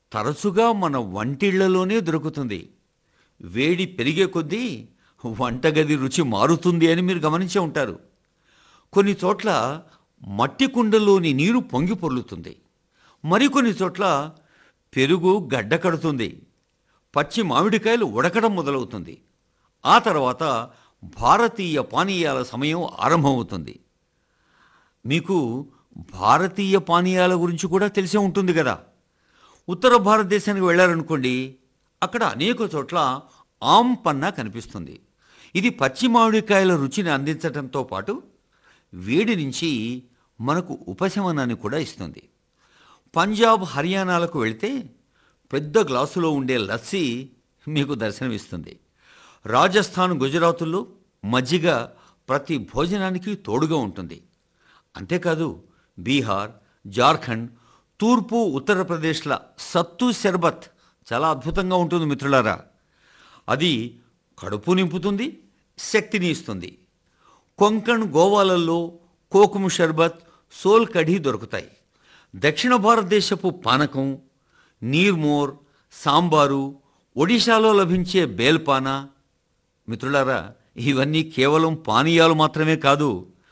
తరచుగా మన వంటిళ్లలోనే దొరుకుతుంది వేడి పెరిగే కొద్దీ వంటగది రుచి మారుతుంది అని మీరు గమనించే ఉంటారు కొన్ని చోట్ల మట్టి కుండలోని నీరు పొంగి పొర్లుతుంది మరికొన్ని చోట్ల పెరుగు గడ్డ కడుతుంది పచ్చి మామిడికాయలు ఉడకడం మొదలవుతుంది ఆ తర్వాత భారతీయ పానీయాల సమయం ఆరంభమవుతుంది మీకు భారతీయ పానీయాల గురించి కూడా తెలిసే ఉంటుంది కదా ఉత్తర భారతదేశానికి వెళ్ళారనుకోండి అక్కడ అనేక చోట్ల ఆమ్ పన్నా కనిపిస్తుంది ఇది పచ్చి మామిడికాయల రుచిని అందించడంతో పాటు వేడి నుంచి మనకు ఉపశమనాన్ని కూడా ఇస్తుంది పంజాబ్ హర్యానాలకు వెళితే పెద్ద గ్లాసులో ఉండే లస్సీ మీకు దర్శనమిస్తుంది రాజస్థాన్ గుజరాతుల్లో మజ్జిగ ప్రతి భోజనానికి తోడుగా ఉంటుంది అంతేకాదు బీహార్ జార్ఖండ్ తూర్పు ఉత్తరప్రదేశ్ల సత్తు షర్బత్ చాలా అద్భుతంగా ఉంటుంది మిత్రులారా అది కడుపు నింపుతుంది శక్తిని ఇస్తుంది కొంకణ్ గోవాలలో కోకుము షర్బత్ సోల్ కఢీ దొరుకుతాయి దక్షిణ భారతదేశపు పానకం నీర్మోర్ సాంబారు ఒడిశాలో లభించే బేల్పానా మిత్రులారా ఇవన్నీ కేవలం పానీయాలు మాత్రమే కాదు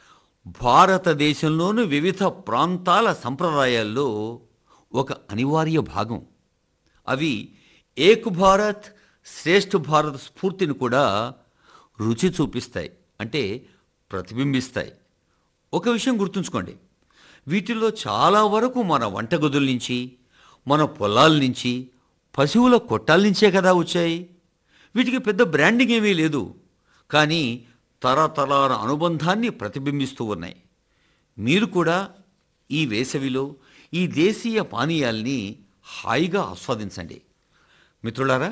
భారతదేశంలోని వివిధ ప్రాంతాల సంప్రదాయాల్లో ఒక అనివార్య భాగం అవి ఏక్ భారత్ శ్రేష్ఠ భారత్ స్ఫూర్తిని కూడా రుచి చూపిస్తాయి అంటే ప్రతిబింబిస్తాయి ఒక విషయం గుర్తుంచుకోండి వీటిల్లో చాలా వరకు మన వంటగదుల నుంచి మన పొలాల నుంచి పశువుల కొట్టాల నుంచే కదా వచ్చాయి వీటికి పెద్ద బ్రాండింగ్ ఏమీ లేదు కానీ తరతరాల అనుబంధాన్ని ప్రతిబింబిస్తూ ఉన్నాయి మీరు కూడా ఈ వేసవిలో ఈ దేశీయ పానీయాల్ని హాయిగా ఆస్వాదించండి మిత్రులారా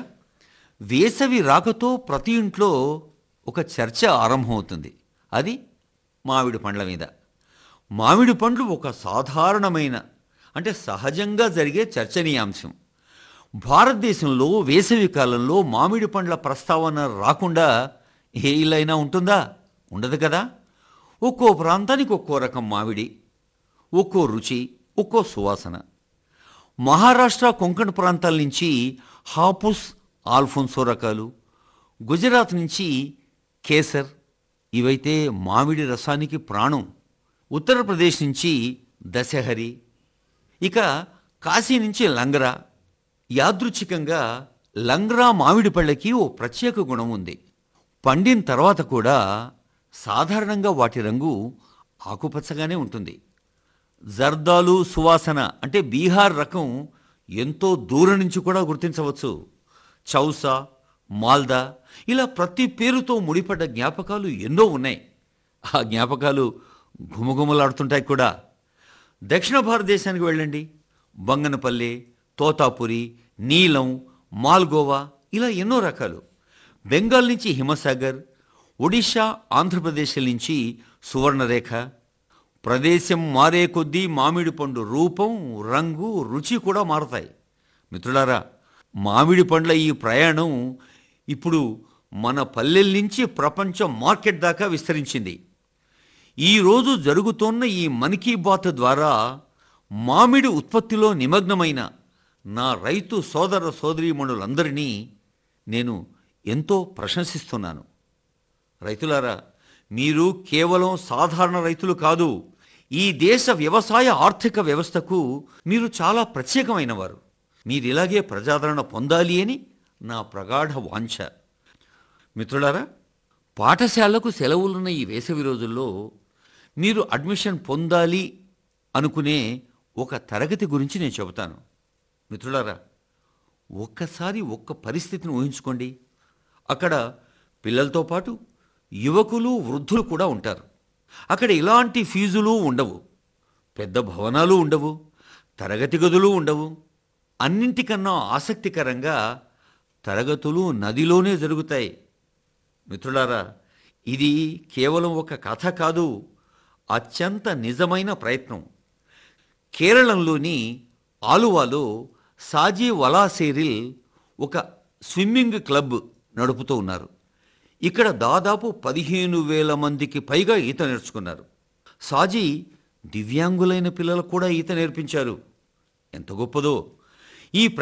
వేసవి రాకతో ప్రతి ఇంట్లో ఒక చర్చ ఆరంభమవుతుంది అది మామిడి పండ్ల మీద మామిడి పండ్లు ఒక సాధారణమైన అంటే సహజంగా జరిగే చర్చనీయాంశం భారతదేశంలో వేసవి కాలంలో మామిడి పండ్ల ప్రస్తావన రాకుండా ఏ ఇల్లైనా ఉంటుందా ఉండదు కదా ఒక్కో ప్రాంతానికి ఒక్కో రకం మామిడి ఒక్కో రుచి ఒక్కో సువాసన మహారాష్ట్ర కొంకణ్ ప్రాంతాల నుంచి హాపుస్ ఆల్ఫోన్సో రకాలు గుజరాత్ నుంచి కేసర్ ఇవైతే మామిడి రసానికి ప్రాణం ఉత్తరప్రదేశ్ నుంచి దశహరి ఇక కాశీ నుంచి లంగరా యాదృచ్ఛికంగా లంగ్రా మామిడి పళ్ళకి ఓ ప్రత్యేక గుణం ఉంది పండిన తర్వాత కూడా సాధారణంగా వాటి రంగు ఆకుపచ్చగానే ఉంటుంది జర్దాలు సువాసన అంటే బీహార్ రకం ఎంతో దూరం నుంచి కూడా గుర్తించవచ్చు చౌసా మాల్దా ఇలా ప్రతి పేరుతో ముడిపడ్డ జ్ఞాపకాలు ఎన్నో ఉన్నాయి ఆ జ్ఞాపకాలు ఘుమఘుమలాడుతుంటాయి కూడా దక్షిణ భారతదేశానికి వెళ్ళండి బంగనపల్లి తోతాపురి నీలం మాల్గోవా ఇలా ఎన్నో రకాలు బెంగాల్ నుంచి హిమసాగర్ ఒడిషా ఆంధ్రప్రదేశ్ నుంచి సువర్ణరేఖ ప్రదేశం మారే కొద్దీ మామిడి పండు రూపం రంగు రుచి కూడా మారతాయి మిత్రులారా మామిడి పండ్ల ఈ ప్రయాణం ఇప్పుడు మన పల్లెల నుంచి ప్రపంచ మార్కెట్ దాకా విస్తరించింది ఈరోజు జరుగుతోన్న ఈ మన్ కీ బాత్ ద్వారా మామిడి ఉత్పత్తిలో నిమగ్నమైన నా రైతు సోదర సోదరీమణులందరినీ నేను ఎంతో ప్రశంసిస్తున్నాను రైతులారా మీరు కేవలం సాధారణ రైతులు కాదు ఈ దేశ వ్యవసాయ ఆర్థిక వ్యవస్థకు మీరు చాలా ప్రత్యేకమైన వారు మీరు ఇలాగే ప్రజాదరణ పొందాలి అని నా ప్రగాఢ వాంఛ మిత్రులారా పాఠశాలకు సెలవులున్న ఈ వేసవి రోజుల్లో మీరు అడ్మిషన్ పొందాలి అనుకునే ఒక తరగతి గురించి నేను చెబుతాను మిత్రులారా ఒక్కసారి ఒక్క పరిస్థితిని ఊహించుకోండి అక్కడ పిల్లలతో పాటు యువకులు వృద్ధులు కూడా ఉంటారు అక్కడ ఇలాంటి ఫీజులు ఉండవు పెద్ద భవనాలు ఉండవు తరగతి గదులు ఉండవు అన్నింటికన్నా ఆసక్తికరంగా తరగతులు నదిలోనే జరుగుతాయి మిత్రులారా ఇది కేవలం ఒక కథ కాదు అత్యంత నిజమైన ప్రయత్నం కేరళంలోని ఆలువాలో సాజీ వలాసేరిల్ ఒక స్విమ్మింగ్ క్లబ్ నడుపుతూ ఉన్నారు ఇక్కడ దాదాపు పదిహేను వేల మందికి పైగా ఈత నేర్చుకున్నారు సాజీ దివ్యాంగులైన పిల్లలకు కూడా ఈత నేర్పించారు ఎంత గొప్పదో ఈ